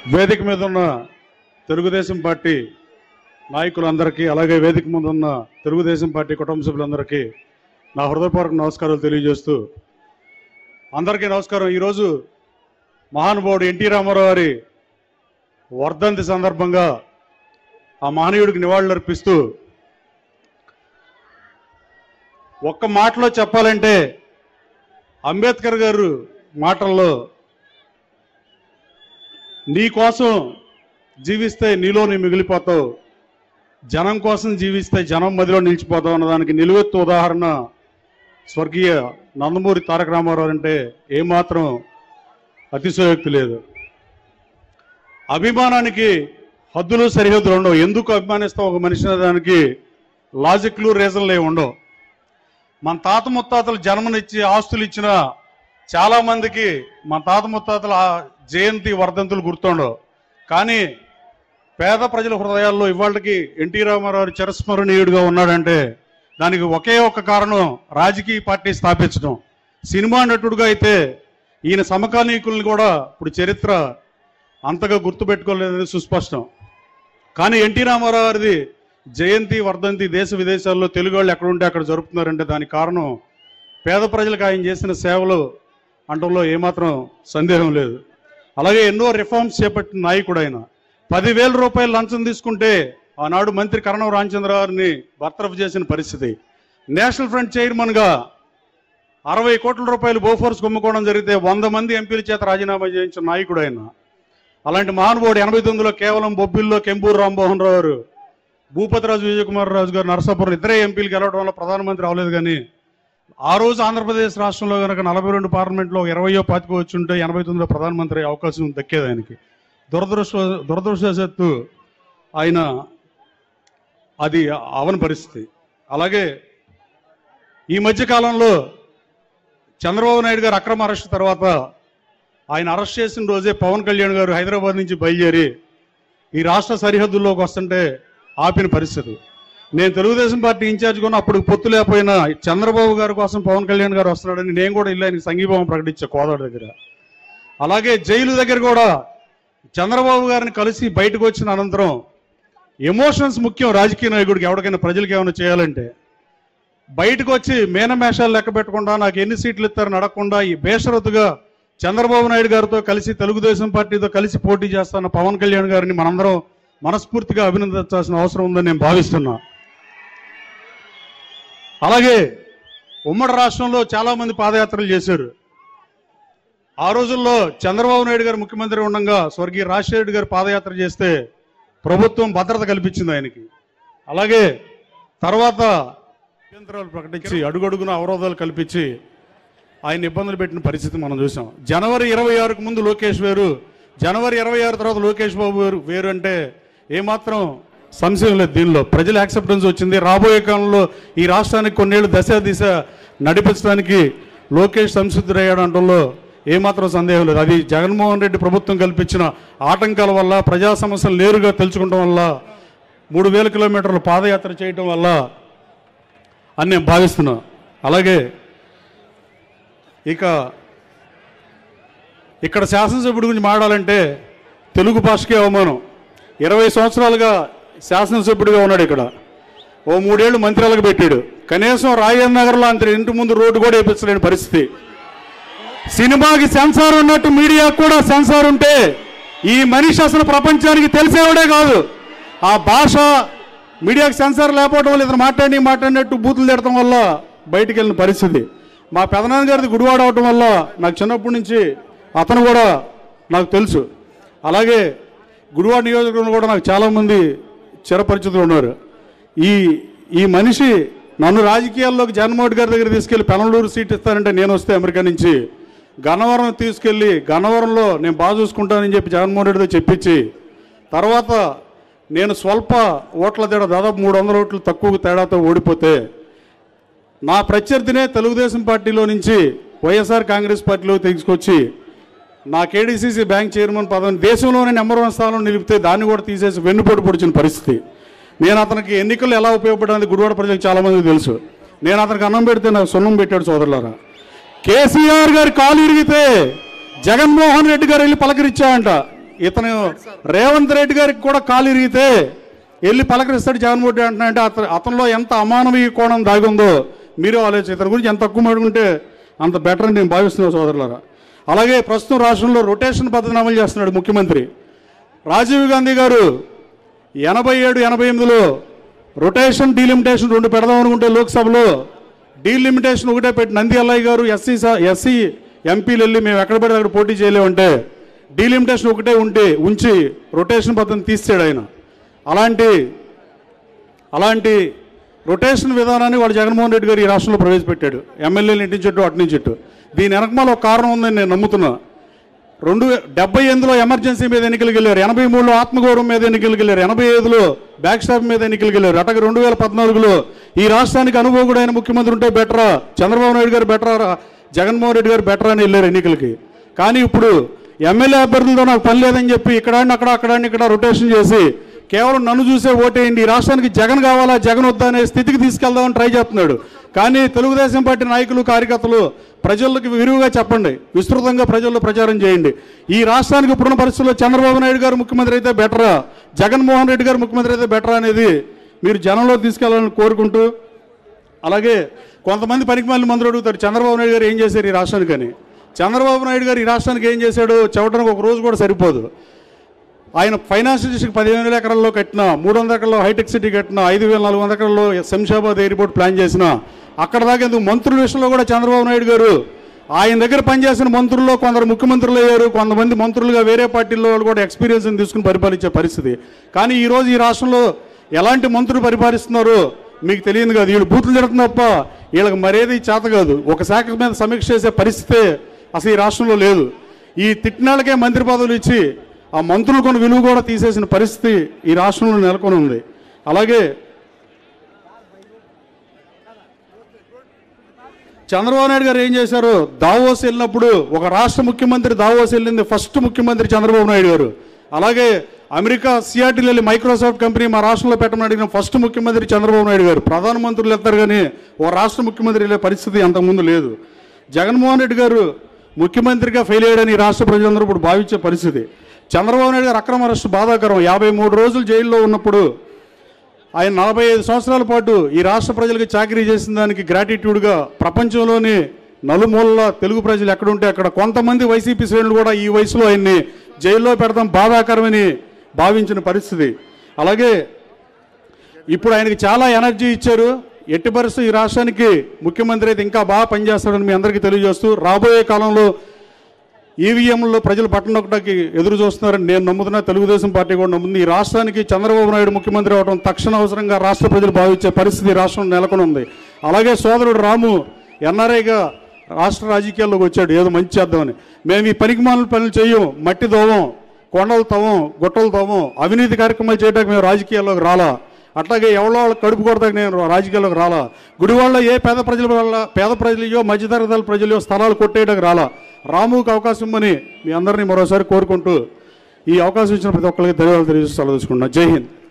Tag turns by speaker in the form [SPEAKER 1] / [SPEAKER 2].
[SPEAKER 1] వేదిక మీద ఉన్న తెలుగుదేశం పార్టీ నాయకులందరికీ అలాగే వేదిక ముందు ఉన్న తెలుగుదేశం పార్టీ కుటుంబ సభ్యులందరికీ నా హృదయపూర్వక నమస్కారాలు తెలియజేస్తూ అందరికీ నమస్కారం ఈరోజు మహానుభావుడు ఎన్టీ రామారావు గారి వర్ధంతి సందర్భంగా ఆ మహనీయుడికి నివాళులర్పిస్తూ ఒక్క మాటలో చెప్పాలంటే అంబేద్కర్ గారు మాటల్లో నీ కోసం జీవిస్తే నీలో నీ మిగిలిపోతావు జనం కోసం జీవిస్తే జనం మధ్యలో నిలిచిపోతావు అన్నదానికి నిలువెత్తు ఉదాహరణ స్వర్గీయ నందమూరి తారక రామారావు అంటే ఏమాత్రం అతిశయోక్తి లేదు అభిమానానికి హద్దులు సరిహద్దులు ఉండవు ఎందుకు అభిమానిస్తాం ఒక మనిషి అనే దానికి లాజిక్లు రీజన్లు ఏమి ఉండవు మన తాత ముత్తాతలు జన్మనిచ్చి ఆస్తులు ఇచ్చిన చాలా మందికి మన తాత ముత్తాతల ఆ జయంతి వర్ధంతులు గుర్తుండవు కానీ పేద ప్రజల హృదయాల్లో ఇవాళకి ఎన్టీ రామారావు చిరస్మరణీయుడిగా ఉన్నాడంటే దానికి ఒకే ఒక కారణం రాజకీయ పార్టీ స్థాపించడం సినిమా నటుడుగా అయితే ఈయన సమకాలీకుల్ని కూడా ఇప్పుడు చరిత్ర అంతగా గుర్తుపెట్టుకోలేదని సుస్పష్టం కానీ ఎన్టీ రామారావు గారిది జయంతి వర్ధంతి దేశ విదేశాల్లో తెలుగు వాళ్ళు ఎక్కడ ఉంటే అక్కడ జరుపుతున్నారంటే దానికి కారణం పేద ప్రజలకు ఆయన చేసిన సేవలు అంటంలో ఏమాత్రం సందేహం లేదు అలాగే ఎన్నో రిఫార్మ్స్ చేపట్టిన నాయకుడు ఆయన పదివేల రూపాయలు లంచం తీసుకుంటే ఆనాడు మంత్రి కరణం రామచంద్ర గారిని బర్తరఫ్ చేసిన పరిస్థితి నేషనల్ ఫ్రంట్ చైర్మన్గా అరవై కోట్ల రూపాయలు బోఫోర్స్ కుమ్ముకోవడం జరిగితే వంద మంది ఎంపీల చేత రాజీనామా చేయించిన నాయకుడు ఆయన అలాంటి మహానుభావుడు ఎనభై తొమ్మిదిలో కేవలం బొబ్బిల్లో కెంపూరు రామ్మోహన్ రావు గారు భూపతిరాజు విజయకుమార్ రాజు గారు నరసాపురం ఇద్దరే ఎంపీలు గెలవడం వల్ల ప్రధానమంత్రి అవలేదు కానీ ఆ రోజు ఆంధ్రప్రదేశ్ రాష్ట్రంలో కనుక నలభై రెండు పార్లమెంట్లో ఇరవయో పాతికో వచ్చి ఉంటే ఎనభై తొమ్మిదిలో ప్రధానమంత్రి అయ్యే అవకాశం దక్కేది ఆయనకి దురదృష్ట దురదృష్టవశాత్తు ఆయన అది అవని పరిస్థితి అలాగే ఈ మధ్య కాలంలో చంద్రబాబు నాయుడు గారు అక్రమ అరెస్ట్ తర్వాత ఆయన అరెస్ట్ చేసిన రోజే పవన్ కళ్యాణ్ గారు హైదరాబాద్ నుంచి బయలుదేరి ఈ రాష్ట్ర సరిహద్దుల్లోకి వస్తుంటే ఆపిన పరిస్థితి నేను తెలుగుదేశం పార్టీ ఇన్ఛార్జ్ కూడా అప్పుడు పొత్తు లేకపోయినా చంద్రబాబు గారి కోసం పవన్ కళ్యాణ్ గారు వస్తున్నాడని నేను కూడా ఇల్లు ఆయనకి సంఘీభావం ప్రకటించా కోదాడు దగ్గర అలాగే జైలు దగ్గర కూడా చంద్రబాబు గారిని కలిసి బయటకు వచ్చిన అనంతరం ఎమోషన్స్ ముఖ్యం రాజకీయ నాయకుడికి ఎవరికైనా ప్రజలకు ఏమైనా చేయాలంటే బయటకు వచ్చి మేనమేషాలు లెక్క పెట్టకుండా నాకు ఎన్ని సీట్లు ఇస్తారని అడగకుండా ఈ బేషరతుగా చంద్రబాబు నాయుడు గారితో కలిసి తెలుగుదేశం పార్టీతో కలిసి పోటీ చేస్తున్న పవన్ కళ్యాణ్ గారిని మనందరం మనస్ఫూర్తిగా అభినందించాల్సిన అవసరం ఉందని నేను భావిస్తున్నా అలాగే ఉమ్మడి రాష్ట్రంలో చాలా మంది పాదయాత్రలు చేశారు ఆ రోజుల్లో చంద్రబాబు నాయుడు గారు ముఖ్యమంత్రి ఉండగా స్వర్గీయ రాజశేఖర గారు పాదయాత్ర చేస్తే ప్రభుత్వం భద్రత కల్పించింది ఆయనకి అలాగే తర్వాత అభ్యంతరాలు ప్రకటించి అడుగడుగున అవరోధాలు కల్పించి ఆయన ఇబ్బందులు పెట్టిన పరిస్థితి మనం చూసాం జనవరి ఇరవై ఆరుకు ముందు లోకేష్ వేరు జనవరి ఇరవై ఆరు తర్వాత లోకేష్ బాబు వేరు వేరు అంటే ఏమాత్రం సంశయం లేదు దీనిలో ప్రజల యాక్సెప్టెన్స్ వచ్చింది రాబోయే కాలంలో ఈ రాష్ట్రానికి కొన్నేళ్ళు దశ దిశ నడిపించడానికి లోకేష్ సంసిద్ధుడయ్యాడు అనడంలో ఏమాత్రం సందేహం లేదు అది జగన్మోహన్ రెడ్డి ప్రభుత్వం కల్పించిన ఆటంకాల వల్ల ప్రజా సమస్యలు నేరుగా తెలుసుకోవడం వల్ల మూడు వేల కిలోమీటర్ల పాదయాత్ర చేయటం వల్ల అని నేను భావిస్తున్నా అలాగే ఇక ఇక్కడ శాసనసభ్యుడి గురించి మాట్లాడాలంటే తెలుగు భాషకే అవమానం ఇరవై సంవత్సరాలుగా శాసనసభ్యుడిగా ఉన్నాడు ఇక్కడ ఓ మూడేళ్లు మంత్రాలకు పెట్టాడు కనీసం రాజేంద్ర నగర్లో అంత ఇంటి ముందు రోడ్డు కూడా వేయించలేని పరిస్థితి సినిమాకి సెన్సార్ ఉన్నట్టు మీడియాకు కూడా సెన్సార్ ఉంటే ఈ మనిషి అసలు ప్రపంచానికి తెలిసేవాడే కాదు ఆ భాష మీడియాకి సెన్సార్ లేకపోవడం వల్ల ఇతను మాట్లాడి మాట్లాడినట్టు బూతులు తిడటం వల్ల బయటికి వెళ్ళిన పరిస్థితి మా పెదనాన్న గారిది గుడివాడ అవటం వల్ల నాకు చిన్నప్పటి నుంచి అతను కూడా నాకు తెలుసు అలాగే గుడివాడ నియోజకవర్గంలో కూడా నాకు చాలామంది చిరపరిచితులు ఉన్నారు ఈ ఈ మనిషి నన్ను రాజకీయాల్లోకి జగన్మోహన్ గారి దగ్గర తీసుకెళ్లి పెనలూరు సీట్ ఇస్తానంటే నేను వస్తే అమెరికా నుంచి గన్నవరం తీసుకెళ్లి గన్నవరంలో నేను బాగా చూసుకుంటానని చెప్పి జగన్మోహన్ రెడ్డితో చెప్పించి తర్వాత నేను స్వల్ప ఓట్ల తేడా దాదాపు మూడు వందల ఓట్లు తక్కువ తేడాతో ఓడిపోతే నా ప్రత్యర్థినే తెలుగుదేశం పార్టీలో నుంచి వైఎస్ఆర్ కాంగ్రెస్ పార్టీలో తీసుకొచ్చి నా కేడీసీసీ బ్యాంక్ చైర్మన్ పదవిని దేశంలోనే నెంబర్ వన్ స్థానంలో నిలిపితే దాన్ని కూడా తీసేసి వెన్నుపోటు పొడిచిన పరిస్థితి నేను అతనికి ఎన్నికలు ఎలా ఉపయోగపడాలని గుడివాడ ప్రజలకు చాలా మందికి తెలుసు నేను అతనికి అన్నం పెడితే నాకు సున్నం పెట్టాడు సోదరులారా కేసీఆర్ గారి కాలు ఇరిగితే జగన్మోహన్ రెడ్డి గారు వెళ్ళి పలకరించాయంట ఇతను రేవంత్ రెడ్డి గారికి కూడా కాలు ఇరిగితే వెళ్ళి పలకరిస్తాడు జగన్మోహన్ రెడ్డి అంటున్నా అంటే అతను అతనిలో ఎంత అమానవీయ కోణం దాగి ఉందో మీరు ఆలోచించి ఇతని గురించి ఎంత తక్కువ మాడుకుంటే అంత బెటర్ అని నేను భావిస్తున్నాను సోదరులారా అలాగే ప్రస్తుతం రాష్ట్రంలో రొటేషన్ పద్ధతిని అమలు చేస్తున్నాడు ముఖ్యమంత్రి రాజీవ్ గాంధీ గారు ఎనభై ఏడు ఎనభై ఎనిమిదిలో రొటేషన్ డీలిమిటేషన్ రెండు పెడదాం అనుకుంటే లోక్సభలో డీలిమిటేషన్ ఒకటే పెట్టి నంది అల్లయ్య గారు ఎస్సీ ఎస్సీ ఎంపీలు వెళ్ళి మేము ఎక్కడ పడితే అక్కడ పోటీ చేయలేమంటే డీలిమిటేషన్ ఒకటే ఉంటే ఉంచి రొటేషన్ పద్ధతిని తీసాడు ఆయన అలాంటి అలాంటి రొటేషన్ విధానాన్ని వాడు జగన్మోహన్ రెడ్డి గారు ఈ రాష్ట్రంలో ప్రవేశపెట్టాడు ఎమ్మెల్యేలు ఇంటి చెట్టు అటు నుంచి చెట్టు దీని వెనకమాల ఒక కారణం ఉందని నేను నమ్ముతున్నా రెండు వే- డెబ్బై ఎనిమిదిలో ఎమర్జెన్సీ మీద ఎన్నికలకు వెళ్ళారు ఎనభై మూడులో ఆత్మగౌరవం మీద ఎన్నికలకు వెళ్ళారు ఎనభై ఐదులో బ్యాక్ స్టాప్ మీద ఎన్నికలకు వెళ్ళారు అట్లాగే రెండు వేల పద్నాలుగులో ఈ రాష్ట్రానికి అనుభవకుడైన ముఖ్యమంత్రి ఉంటే బెటరా చంద్రబాబు నాయుడు గారు బెటరా జగన్మోహన్ రెడ్డి గారు బెటరా అని వెళ్ళారు ఎన్నికలకి కానీ ఇప్పుడు ఎమ్మెల్యే అభ్యర్థులతో నాకు పని లేదని చెప్పి ఇక్కడ అక్కడ అక్కడ ఇక్కడ రొటేషన్ చేసి కేవలం నన్ను చూసే ఓటేయండి ఈ రాష్ట్రానికి జగన్ కావాలా జగన్ వద్దా అనే స్థితికి తీసుకెళ్దామని ట్రై చేస్తున్నాడు కానీ తెలుగుదేశం పార్టీ నాయకులు కార్యకర్తలు ప్రజలకు విరివిగా చెప్పండి విస్తృతంగా ప్రజల్లో ప్రచారం చేయండి ఈ రాష్ట్రానికి ఇప్పుడున్న పరిస్థితుల్లో చంద్రబాబు నాయుడు గారు ముఖ్యమంత్రి అయితే బెటరా జగన్మోహన్ రెడ్డి గారు ముఖ్యమంత్రి అయితే బెటరా అనేది మీరు జనంలో తీసుకెళ్లాలని కోరుకుంటూ అలాగే కొంతమంది పనికి మళ్ళీ మందులు అడుగుతారు చంద్రబాబు నాయుడు గారు ఏం చేశారు ఈ రాష్ట్రానికి అని చంద్రబాబు నాయుడు గారు ఈ రాష్ట్రానికి ఏం చేశాడు చెప్పడానికి ఒక రోజు కూడా సరిపోదు ఆయన ఫైనాన్షియల్ డిస్ట్రిక్ట్ పదిహేను వేల ఎకరాల్లో కట్టిన మూడు వందల ఎకరాల్లో హైటెక్ సిటీ కట్టిన ఐదు వేల నాలుగు వందల ఎకరాల్లో శంషాబాద్ ఎయిర్పోర్ట్ ప్లాన్ చేసిన అక్కడ దాకా ఎందుకు మంత్రుల విషయంలో కూడా చంద్రబాబు నాయుడు గారు ఆయన దగ్గర పనిచేసిన మంత్రుల్లో కొందరు ముఖ్యమంత్రులు అయ్యారు కొంతమంది మంత్రులుగా వేరే పార్టీల్లో వాళ్ళు కూడా ఎక్స్పీరియన్స్ తీసుకుని పరిపాలించే పరిస్థితి కానీ ఈ రోజు ఈ రాష్ట్రంలో ఎలాంటి మంత్రులు పరిపాలిస్తున్నారో మీకు తెలియదు కాదు వీళ్ళు బూతులు తిడుతున్న తప్ప వీళ్ళకి మరేది చేత కాదు ఒక శాఖ మీద సమీక్ష చేసే పరిస్థితే అసలు ఈ రాష్ట్రంలో లేదు ఈ తిట్టినాళ్ళకే మంత్రి పదవులు ఇచ్చి ఆ మంత్రులు కొన్ని విలువ కూడా తీసేసిన పరిస్థితి ఈ రాష్ట్రంలో నెలకొని ఉంది అలాగే చంద్రబాబు నాయుడు గారు ఏం చేశారు దావోస్ వెళ్ళినప్పుడు ఒక రాష్ట్ర ముఖ్యమంత్రి దావోస్ వెళ్ళింది ఫస్ట్ ముఖ్యమంత్రి చంద్రబాబు నాయుడు గారు అలాగే అమెరికా సిఆర్టీలు వెళ్ళి మైక్రోసాఫ్ట్ కంపెనీ మా రాష్ట్రంలో పెట్టమని అడిగిన ఫస్ట్ ముఖ్యమంత్రి చంద్రబాబు నాయుడు గారు ప్రధానమంత్రులు వెళ్తారు కానీ ఓ రాష్ట్ర ముఖ్యమంత్రి వెళ్ళే పరిస్థితి అంతకుముందు లేదు జగన్మోహన్ రెడ్డి గారు ముఖ్యమంత్రిగా ఫెయిల్ అయ్యాడని ఈ రాష్ట్ర ప్రజలందరూ ఇప్పుడు భావించే పరిస్థితి చంద్రబాబు నాయుడు గారు అక్రమ అరెస్టు బాధాకరం యాభై మూడు రోజులు జైల్లో ఉన్నప్పుడు ఆయన నలభై ఐదు సంవత్సరాల పాటు ఈ రాష్ట్ర ప్రజలకు చాకరీ చేసిన దానికి గ్రాటిట్యూడ్గా ప్రపంచంలోని నలుమూలల తెలుగు ప్రజలు ఎక్కడుంటే అక్కడ కొంతమంది వైసీపీ శ్రేణులు కూడా ఈ వయసులో ఆయన్ని జైల్లో పెడతాం బాధాకరమని భావించిన పరిస్థితి అలాగే ఇప్పుడు ఆయనకి చాలా ఎనర్జీ ఇచ్చారు ఎట్టి పరిస్థితి ఈ రాష్ట్రానికి ముఖ్యమంత్రి అయితే ఇంకా బాగా పనిచేస్తాడని మీ అందరికీ తెలియజేస్తూ రాబోయే కాలంలో ఈవీఎంలో ప్రజలు పట్టణొక్కడికి ఎదురు చూస్తున్నారని నేను నమ్ముతున్నా తెలుగుదేశం పార్టీ కూడా నమ్ముతుంది ఈ రాష్ట్రానికి చంద్రబాబు నాయుడు ముఖ్యమంత్రి అవడం తక్షణ అవసరంగా రాష్ట్ర ప్రజలు భావించే పరిస్థితి ఈ రాష్ట్రం నెలకొని ఉంది అలాగే సోదరుడు రాము ఎన్ఆర్ఐగా రాష్ట్ర రాజకీయాల్లోకి వచ్చాడు ఏదో మంచి చేద్దామని మేము ఈ పనికి మాలిన పనులు చేయం మట్టి దోవం కొండలు తవ్వం గుట్టలు తవ్వం అవినీతి కార్యక్రమాలు చేయడానికి మేము రాజకీయాల్లోకి రాలా అట్లాగే ఎవరో వాళ్ళ కడుపు కొడతాకి నేను రాజకీయాల్లోకి రాలా గుడివాళ్ళలో ఏ పేద ప్రజల వల్ల పేద ప్రజలయో మధ్యతరగతి ప్రజలయో స్థలాలు కొట్టేయడానికి రాలా రాముకి అవకాశం ఇమ్మని మీ అందరినీ మరోసారి కోరుకుంటూ ఈ అవకాశం ఇచ్చిన ప్రతి ఒక్కరికి ధన్యవాదాలు తెలియజేస్తూ సెలవు తీసుకుంటున్నా జై హింద్